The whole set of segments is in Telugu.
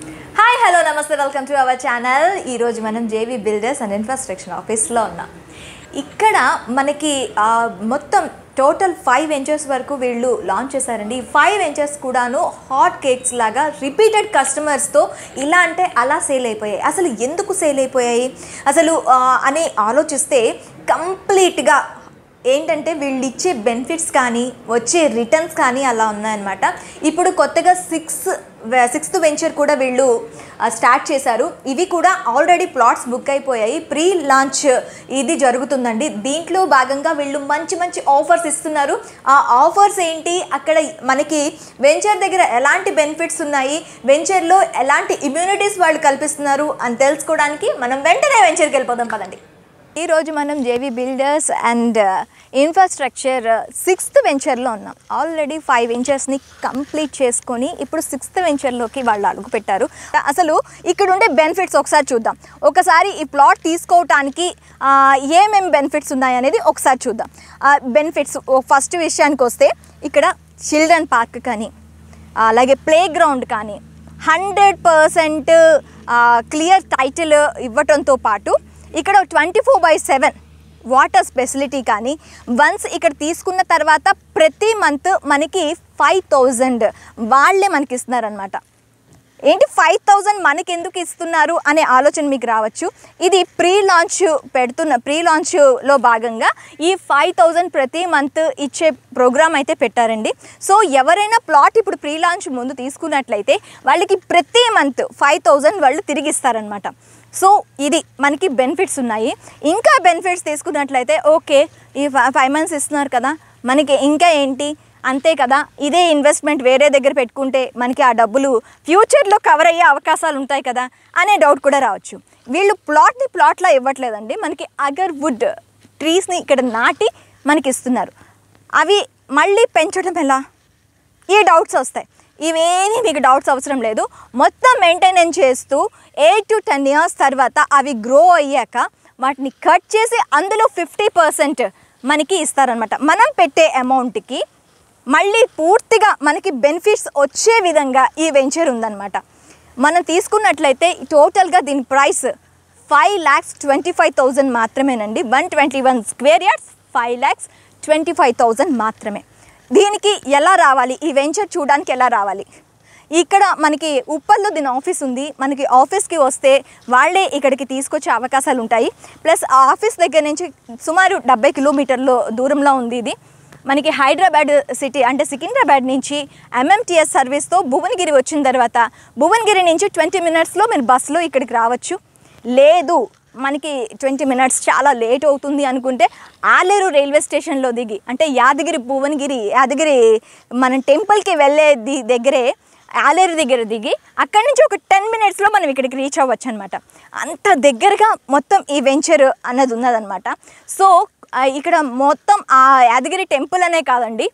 హాయ్ హలో నమస్తే వెల్కమ్ టు అవర్ ఛానల్ ఈరోజు మనం జేవీ బిల్డర్స్ అండ్ ఇన్ఫ్రాస్ట్రక్చర్ ఆఫీస్లో ఉన్నాం ఇక్కడ మనకి ఆ, మొత్తం టోటల్ ఫైవ్ వెంచర్స్ వరకు వీళ్ళు లాంచ్ చేశారండి ఈ ఫైవ్ వెంచర్స్ కూడాను హాట్ కేక్స్ లాగా రిపీటెడ్ కస్టమర్స్తో ఇలా అంటే అలా సేల్ అయిపోయాయి అసలు ఎందుకు సేల్ అయిపోయాయి అసలు ఆ, అని ఆలోచిస్తే కంప్లీట్గా ఏంటంటే వీళ్ళు ఇచ్చే బెనిఫిట్స్ కానీ వచ్చే రిటర్న్స్ కానీ అలా ఉన్నాయన్నమాట ఇప్పుడు కొత్తగా సిక్స్ సిక్స్త్ వెంచర్ కూడా వీళ్ళు ఆ, స్టార్ట్ చేశారు ఇవి కూడా ఆల్రెడీ ప్లాట్స్ బుక్ అయిపోయాయి ప్రీ లాంచ్ ఇది జరుగుతుందండి దీంట్లో భాగంగా వీళ్ళు మంచి మంచి ఆఫర్స్ ఇస్తున్నారు ఆ ఆఫర్స్ ఏంటి అక్కడ మనకి వెంచర్ దగ్గర ఎలాంటి బెనిఫిట్స్ ఉన్నాయి వెంచర్లో ఎలాంటి ఇమ్యూనిటీస్ వాళ్ళు కల్పిస్తున్నారు అని తెలుసుకోవడానికి మనం వెంటనే వెంచర్కి వెళ్ళిపోదాం పదండి ఈరోజు మనం JV builders and infrastructure sixth వెంచర్లో ఉన్నాం ఆల్రెడీ ఫైవ్ వెంచర్స్ని కంప్లీట్ చేసుకొని ఇప్పుడు సిక్స్త్ వెంచర్లోకి వాళ్ళు అడుగు పెట్టారు అసలు ఇక్కడ ఉండే బెనిఫిట్స్ ఒకసారి చూద్దాం ఒకసారి ఈ ప్లాట్ తీసుకోవటానికి ఆ, ఏమేం బెనిఫిట్స్ ఉన్నాయనేది ఒకసారి చూద్దాం బెనిఫిట్స్ ఫస్ట్ విషయానికి వస్తే ఇక్కడ చిల్డ్రన్ పార్క్ కానీ అలాగే ప్లే గ్రౌండ్ కానీ హండ్రెడ్ పర్సెంట్ క్లియర్ టైటిల్ ఇవ్వటంతో పాటు ఇక్కడ twenty four by seven water facility కానీ వన్స్ ఇక్కడ తీసుకున్న తర్వాత ప్రతి మంత్ మనకి ఫైవ్ థౌజండ్ వాళ్ళే మనకి ఇస్తున్నారనమాట ఏంటి ఫైవ్ థౌజండ్ మనకి ఎందుకు ఇస్తున్నారు అనే ఆలోచన మీకు రావచ్చు ఇది ప్రీ లాంచ్ పెడుతున్న ప్రీ లాంచ్లో భాగంగా ఈ ఫైవ్ థౌజండ్ ప్రతి మంత్ ఇచ్చే ప్రోగ్రామ్ అయితే పెట్టారండి సో ఎవరైనా ప్లాట్ ఇప్పుడు ప్రీ లాంచ్ ముందు తీసుకున్నట్లయితే వాళ్ళకి ప్రతి మంత్ ఫైవ్ థౌజండ్ వాళ్ళు తిరిగి ఇస్తారనమాట సో ఇది మనకి బెనిఫిట్స్ ఉన్నాయి ఇంకా బెనిఫిట్స్ తీసుకున్నట్లయితే ఓకే ఈ ఫైవ్ మంత్స్ ఇస్తున్నారు కదా మనకి ఇంకా ఏంటి అంతే కదా ఇదే ఇన్వెస్ట్మెంట్ వేరే దగ్గర పెట్టుకుంటే మనకి ఆ డబ్బులు ఫ్యూచర్లో కవర్ అయ్యే అవకాశాలు ఉంటాయి కదా అనే డౌట్ కూడా రావచ్చు వీళ్ళు ప్లాట్ని ప్లాట్లా ఇవ్వట్లేదండి మనకి అగర్ వుడ్ ట్రీస్ని ఇక్కడ నాటి మనకి ఇస్తున్నారు అవి మళ్ళీ పెంచడం ఎలా ఈ డౌట్స్ వస్తాయి ఇవేమీ మీకు డౌట్స్ అవసరం లేదు మొత్తం మెయింటెనెన్స్ చేస్తూ ఎయిట్ టు టెన్ ఇయర్స్ తర్వాత అవి గ్రో అయ్యాక వాటిని కట్ చేసి అందులో ఫిఫ్టీ పర్సెంట్ మనకి ఇస్తారనమాట మనం పెట్టే అమౌంట్కి మళ్ళీ పూర్తిగా మనకి బెనిఫిట్స్ వచ్చే విధంగా ఈ వెంచర్ ఉందన్నమాట మనం తీసుకున్నట్లయితే టోటల్గా దీని price five lakhs twenty five thousand మాత్రమేనండి one twenty one square yards five lakhs twenty five thousand మాత్రమే దీనికి ఎలా రావాలి ఈ వెంచర్ చూడడానికి ఎలా రావాలి ఇక్కడ మనకి ఉప్పల్లో దీని ఆఫీస్ ఉంది మనకి ఆఫీస్కి వస్తే వాళ్ళే ఇక్కడికి తీసుకొచ్చే అవకాశాలు ఉంటాయి ప్లస్ ఆ ఆఫీస్ దగ్గర నుంచి సుమారు డెబ్బై కిలోమీటర్ల దూరంలో ఉంది ఇది మనకి హైదరాబాద్ సిటీ అంటే సికింద్రాబాద్ నుంచి ఎంఎంటీఎస్ సర్వీస్తో భువనగిరి వచ్చిన తర్వాత భువనగిరి నుంచి ట్వంటీ మినిట్స్లో మీరు బస్సులో ఇక్కడికి రావచ్చు లేదు మనకి ట్వంటీ మినిట్స్ చాలా లేట్ అవుతుంది అనుకుంటే ఆలేరు రైల్వే స్టేషన్లో దిగి అంటే యాదగిరి భువనగిరి యాదగిరి మనం టెంపుల్కి వెళ్ళే ది దగ్గరే ఆలేరు దగ్గర దిగి అక్కడి నుంచి ఒక టెన్ మినిట్స్లో మనం ఇక్కడికి రీచ్ అవ్వచ్చు అనమాట అంత దగ్గరగా మొత్తం ఈ వెంచర్ అన్నది ఉన్నదనమాట సో ఆ, ఇక్కడ మొత్తం ఆ యాదగిరి టెంపుల్ అనే కాదండి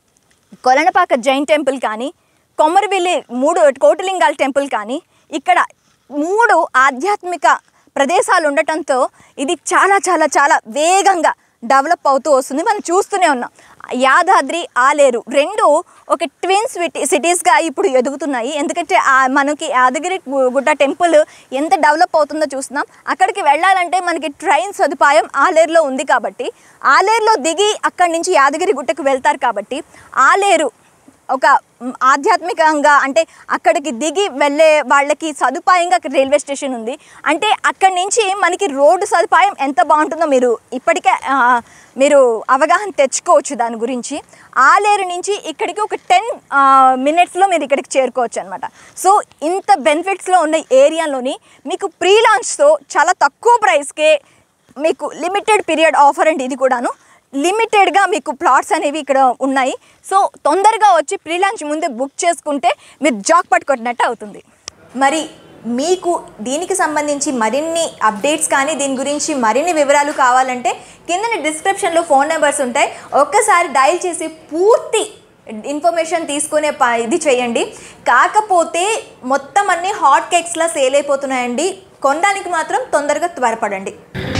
కొలనపాక జైన్ టెంపుల్ కానీ కొమ్మరివెల్లి మూడు కోటిలింగాల టెంపుల్ కానీ ఇక్కడ మూడు ఆధ్యాత్మిక ప్రదేశాలు ఉండటంతో ఇది చాలా చాలా చాలా వేగంగా డెవలప్ అవుతూ వస్తుంది మనం చూస్తూనే ఉన్నాం యాదాద్రి ఆలేరు రెండు ఒక ట్విన్ సిటీ సిటీస్గా ఇప్పుడు ఎదుగుతున్నాయి ఎందుకంటే ఆ మనకి యాదగిరి గు- గుట్ట టెంపుల్ ఎంత డెవలప్ అవుతుందో చూస్తున్నాం అక్కడికి వెళ్ళాలంటే మనకి ట్రైన్ సదుపాయం ఆలేరులో ఉంది కాబట్టి ఆలేరులో దిగి అక్కడి నుంచి యాదగిరి గుట్టకు వెళ్తారు కాబట్టి ఆలేరు ఒక మ్, ఆధ్యాత్మికంగా అంటే అక్కడికి దిగి వెళ్ళే వాళ్ళకి సదుపాయంగా అక్కడ రైల్వే స్టేషన్ ఉంది అంటే అక్కడి నుంచి మనకి రోడ్డు సదుపాయం ఎంత బాగుంటుందో మీరు ఇప్పటికే ఆ, మీరు అవగాహన తెచ్చుకోవచ్చు దాని గురించి ఆలేరు నుంచి ఇక్కడికి ఒక టెన్ మినిట్స్లో మీరు ఇక్కడికి చేరుకోవచ్చు అనమాట సో ఇంత బెనిఫిట్స్లో ఉన్న ఏరియాలోని మీకు ప్రీ లాంచ్తో చాలా తక్కువ ప్రైస్కే మీకు లిమిటెడ్ పీరియడ్ ఆఫర్ అండి ఇది కూడాను లిమిటెడ్గా మీకు ప్లాట్స్ అనేవి ఇక్కడ ఉన్నాయి సో తొందరగా వచ్చి ప్రీ లాంచ్ ముందే బుక్ చేసుకుంటే మీరు జాక్ పట్టుకొట్టినట్టు అవుతుంది మరి మీకు దీనికి సంబంధించి మరిన్ని అప్డేట్స్ కానీ దీని గురించి మరిన్ని వివరాలు కావాలంటే కింద డిస్క్రిప్షన్లో ఫోన్ నెంబర్స్ ఉంటాయి ఒక్కసారి డయల్ చేసి పూర్తి ఇన్ఫర్మేషన్ తీసుకునే ప ఇది చేయండి కాకపోతే మొత్తం అన్ని హాట్ కేక్స్లా సేల్ అయిపోతున్నాయండి కొనడానికి మాత్రం తొందరగా త్వరపడండి